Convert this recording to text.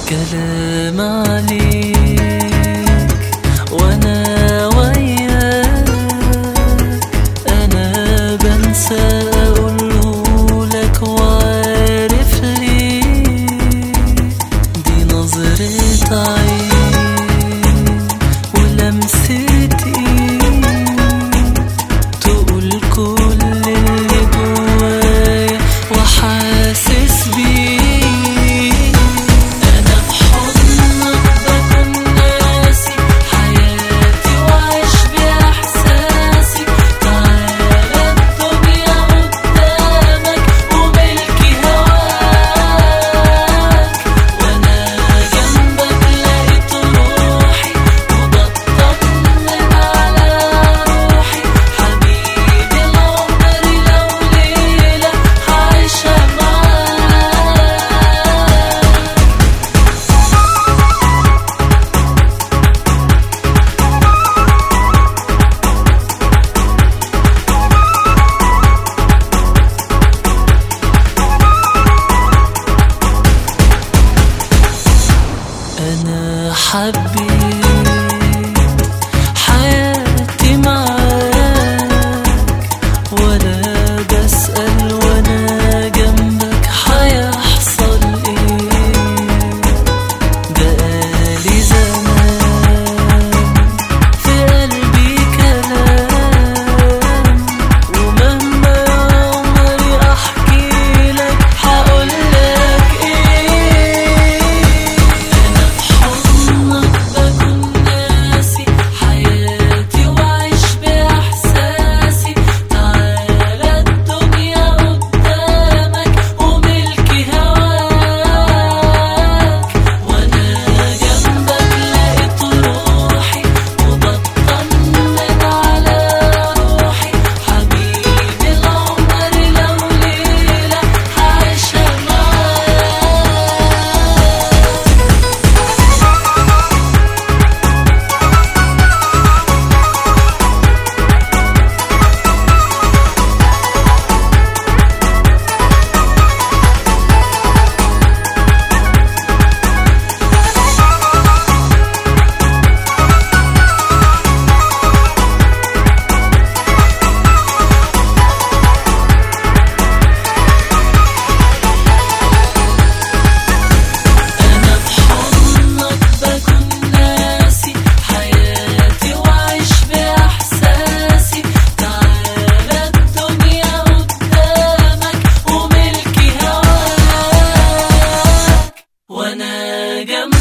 كلام عليك وانا وياك انا بنسى اقوله لك وعارف ليه دي نظرة عين ولمسة ايد تقول كل اللي جوايا وحاسس بيه انا في حضنك بكون ناسي حياتي وعيش باحساسي تعالى الدنيا قدامك وملكي هواك وانا جنبك لقيت روحي وبطمن على روحي حبيبي العمر لو ليلة هعيشها معاك أنا حبيت حياتي معاك ولا بسأل وأنا جنبك هيحصل إيه بقالي زمان في قلبي كلام ومهما عمري أحكي لك هقولك إيه أنا في حضنك بكون ناسي حياتي وعيش بإحساسي تعالى الدنيا قدامك وملكي هواك وأنا جنبك لقيت روحي وبطمن على روحي حبيبي العمر لو ليلة هعيشها معاك أنا في حضنك بكون ناسي حياتي وعيش بإحساسي تعالى الدنيا قدامك وملكي هواك وأنا جنبك